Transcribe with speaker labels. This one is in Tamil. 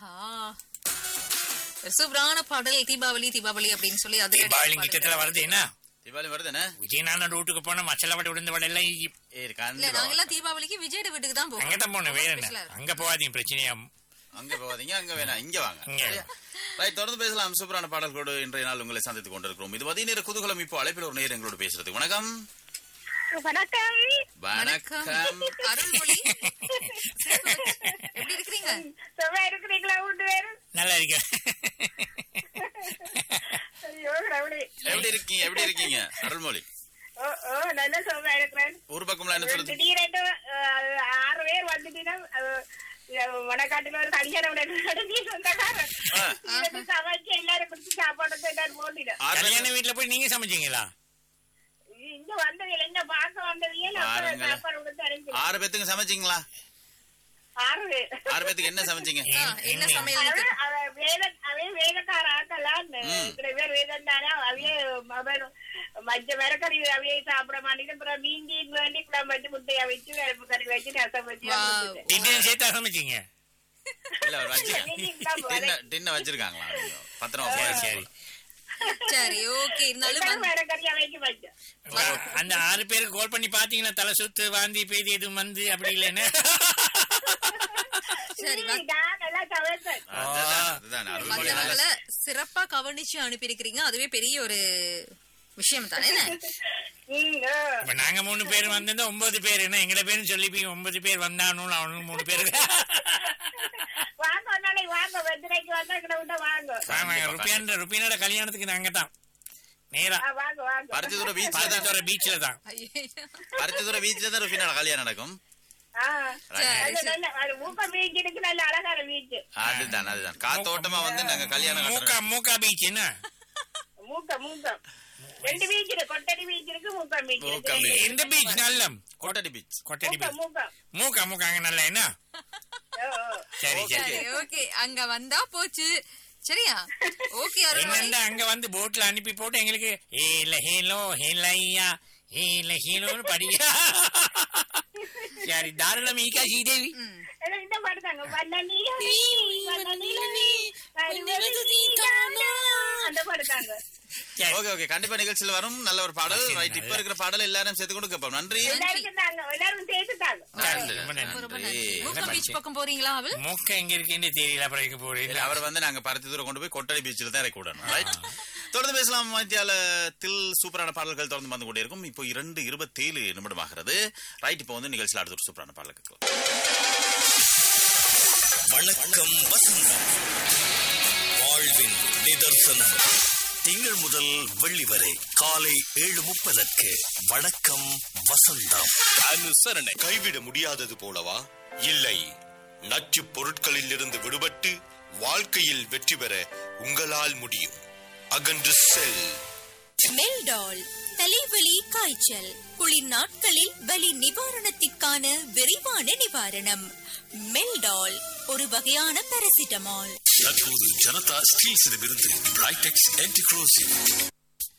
Speaker 1: ஆஹா ஒரு சூப்பரான பாடல் தீபாவளி தீபாவளி அப்படின்னு சொல்லி அது
Speaker 2: தீபாவளி கிட்டத்துல வருது என்ன
Speaker 3: தீபாவளி வருதுண்ணே
Speaker 2: விஜயநாத ரூட்டுக்கு போன மச்சல வடை விழுந்த வடை எல்லாம் இ-
Speaker 3: ஏ
Speaker 1: இல்ல
Speaker 3: கண்டிப்பா
Speaker 1: நாங்க எல்லாம் தீபாவளிக்கு விஜயோட வீட்டுக்கு தான் போவோம்
Speaker 2: அங்கதான் போகணும் வேற
Speaker 1: Special ஆ
Speaker 2: என்ன
Speaker 1: இருக்கும்.
Speaker 2: அங்க போகாதீங்க பிரச்சனையா
Speaker 3: அங்க போகாதீங்க அங்க வேணாம் இங்க வாங்க
Speaker 2: இங்க.
Speaker 3: ரைட் தொடர்ந்து பேசலாம் சூப்பரான பாடல்களோடு இன்றைய நாள் உங்களை சந்தித்துக் கொண்டிருக்கிறோம் இது மதிய நேர குதூகலம் இப்போ அழைப்பில் ஒரு நேரம் எங்களோடு பேசுறது வணக்கம்
Speaker 4: வணக்கம்
Speaker 1: வணக்கம்
Speaker 3: வணக்கம்
Speaker 1: அருள்மொழி எப்படி இருக்கிறீங்க
Speaker 4: சும்மா இருக்கிறீங்களா வீட்டு பேரு
Speaker 2: நல்லா இருக்க
Speaker 4: ஐயோ ரவுடி
Speaker 3: எப்படி இருக்கீங்க எப்படி இருக்கீங்க அருள்மொழி
Speaker 4: ஓ ஓ நல்ல சும்மா இருக்கிறேன்
Speaker 3: ஊர் பக்கம்லாம் என்ன சொல்லுது
Speaker 4: திடீரென்று அஹ், ஆறு பேர் வந்துட்டீங்கன்னா வடக்காட்டுல ஒரு கல்யாணம் நடத்தி சொந்தக்காரன்
Speaker 3: ஆ.
Speaker 4: இதுக்கு சமைச்சு எல்லாரும் குடிச்சு சாப்பாடு எல்லாரும் போட்டிடும்
Speaker 3: ஆறு
Speaker 2: கல்யாண
Speaker 3: பேர்
Speaker 2: வீட்டுல போய் நீங்க சமைச்சீங்களா
Speaker 4: இங்க வந்தவங்க என்ன பார்க்க வந்தவங்க நம்ம
Speaker 3: பாருங்களேன்.
Speaker 4: சாப்பாடு கொடுத்து அனுப்பி
Speaker 3: ஆறு பேத்துக்கு சமைச்சீங்களா
Speaker 4: ஆறு பேர்
Speaker 3: ஆறு பேத்துக்கு என்ன சமைச்சீங்க
Speaker 1: ஆ, என்ன சமையல்
Speaker 4: அவன்
Speaker 1: இன்னைக்கு?
Speaker 4: அவன் வேத அவன் வேதக்கார ஆக்கலான்னு
Speaker 3: ம்.
Speaker 4: இத்தனை பேர் வேதம் தானே அவையே அவன் மஞ்ச மிரக்கறி அவையே சாப்பிட மாட்டேங்குது அப்புறம் மீஞ்சி வேண்டி குழம்பு வச்சு முட்டையா வச்சு வேறு கறி வச்சு ரசம் வச்சு
Speaker 1: Wow.
Speaker 4: கொடுத்துட்டேன்.
Speaker 2: டின்னர் சேர்த்தா சமைச்சீங்க
Speaker 3: இல்ல அவர் வச்சிருக்காங்க
Speaker 4: மீஞ்சி தான் போறேன்.
Speaker 3: டின்ன டின்ன வச்சிருக்காங்களா நீங்க? பத்திரமா
Speaker 2: சரி
Speaker 3: போடுங்க.
Speaker 2: சரி
Speaker 1: சரி ஓகே இருந்தாலும்
Speaker 4: எல்லாரும்
Speaker 1: வந்து-
Speaker 4: மிரக்கறியா வைக்க வச்சேன்
Speaker 2: அந்த ஆறு பேருக்கு கால் பண்ணி பாத்தீங்களா தலை சுத்து வாந்தி பேதி எதுவும் வந்து அப்படி இல்லைன்னு
Speaker 1: சரி வ-
Speaker 4: நான் நல்லா சமைப்பேன்
Speaker 3: அதுதான், அதுதான். அருள்மொழி நல்ல
Speaker 1: மத்தவங்கள சிறப்பா கவனிச்சு அனுப்பியிருக்கிறீங்க அதுவே பெரிய ஒரு விஷயம் தானே என்ன?
Speaker 4: ம், ஆ.
Speaker 2: இப்ப நாங்க மூணு பேர் வந்திருந்தா ஒன்பது பேர் என்ன எங்கட பேரும் சொல்லிப்பீங்க ஒன்பது பேர் வந்தானும் அவனும் மூணு பேரு
Speaker 4: வாங்க ஒரு நாளைக்கு வாங்க வெத்திரைக்கு வந்தா கிட்ட விட்டா வாங்க
Speaker 2: ஆமாங்க ருப்பியாண்ட ருப்பியனோட கல்யாணத்துக்கு நாங்க தான் நேரா
Speaker 4: ஆ, வாங்க வாங்க
Speaker 3: பருத்தித்துறை பீச்ல தான்
Speaker 2: பாதித்தோட பீச்ல தான்
Speaker 1: ஐயையோ.
Speaker 3: பருத்தித்துறை பீச்ல தான் ருஃபினோட கல்யாணம் நடக்கும்
Speaker 4: ஆ.
Speaker 1: சரி,
Speaker 4: அது
Speaker 1: சரி.
Speaker 4: நல்ல அது மூக்க பீச் இருக்கு நல்ல அழகான பீச்
Speaker 3: அதுதான் அதுதான் காத்தோட்டமா வந்து நாங்க கல்யாணம்
Speaker 2: மூக்கா
Speaker 3: கட்டுறோம்.
Speaker 2: மூக்கா பீச் என்ன
Speaker 4: மூக்க மூக்கம் ரெண்டு பீச் இருக்கு கொட்டடி பீச் இருக்கு மூக்கம் பீச்
Speaker 3: மூக்கம்
Speaker 4: இருக்கு
Speaker 3: beach.
Speaker 2: எந்த பீச் நல்ல
Speaker 3: கோட்டடி பீச்
Speaker 2: கொட்டடி
Speaker 4: மூக்கம்
Speaker 2: பீச்
Speaker 4: மூக்கம்
Speaker 2: மூக்கா மூக்கா அங்க நல்ல என்ன
Speaker 4: ஓ, ஓ.
Speaker 2: சரி சரி
Speaker 1: சரி ஓகே அங்க வந்தா போச்சு சரியா ஓகே அருள்மொழி
Speaker 2: என்னண்டா அங்க வந்து போட்ல அனுப்பி போட்டு எங்களுக்கு ஏல ஹேலோ ஹேலையா ஏல ஹேலோன்னு படிக்க சரி தாராளம் ஈகா ஸ்ரீதேவி
Speaker 1: ம்.
Speaker 4: ஏதோ இந்த பாட்டு தாங்க வண்ண நீலனி, வண்ண நீலனி, வருவது நீதானா. அந்த பாட்டு தாங்க
Speaker 2: சரி.
Speaker 3: ஓகே ஓகே கண்டிப்பா நிகழ்ச்சியில் வரும் நல்ல ஒரு பாடல் ரைட் இப்ப இருக்கிற பாடல் எல்லாரும் சேர்த்து கொண்டு கேட்போம் நன்றி
Speaker 4: எல்லாருக்கும் தாங்க எல்லாரும் சேர்த்து தாங்க
Speaker 3: நன்றி,
Speaker 2: ரொம்ப
Speaker 3: நன்றி.
Speaker 1: ரொம்ப நன்றி
Speaker 3: நன்றி.
Speaker 1: மூக்கம் பீச் பக்கம் போறீங்களா அவள்
Speaker 2: மூக்க எங்க இருக்குன்னு தெரியல அப்புறம் எங்க
Speaker 3: இல்ல,
Speaker 2: போறீங்க
Speaker 3: அவர் வந்து நாங்க பருத்தி தூரம் கொண்டு போய் கொட்டடி பீச்சில் தான் இறக்கி விடணும் ரைட் தொடர்ந்து பேசலாம் மத்தியாலத்தில் சூப்பரான பாடல்கள் தொடர்ந்து வந்து கொண்டே இருக்கும் இப்போ இரண்டு இருபத்தேழு நிமிடமாகிறது ரைட் இப்போ வந்து நிகழ்ச்சியில் அடுத்த ஒரு சூப்பரான பாடல் கேட்கலாம்
Speaker 5: வணக்கம் வசந்தம் வாழ்வின் நிதர்சனம் திங்கள் முதல் வெள்ளி வரை காலை ஏழு முப்பதற்கு வணக்கம் வசந்தம்
Speaker 6: அனுசரணை கைவிட முடியாதது போலவா இல்லை நச்சுப் பொருட்களில் இருந்து விடுபட்டு வாழ்க்கையில் வெற்றி பெற உங்களால் முடியும் அகன்று செல்
Speaker 7: மெல்டால் தலைவலி காய்ச்சல் குளிர் நாட்களில் வலி நிவாரணத்திற்கான விரைவான நிவாரணம் மெல்டால் ஒரு வகையான பாராசிட்டமால்
Speaker 5: தற்போது ஜனதா ஸ்டீல்ஸிடமிருந்து பிரைடெக்ஸ் ஆன்டிக்ரோசிவ்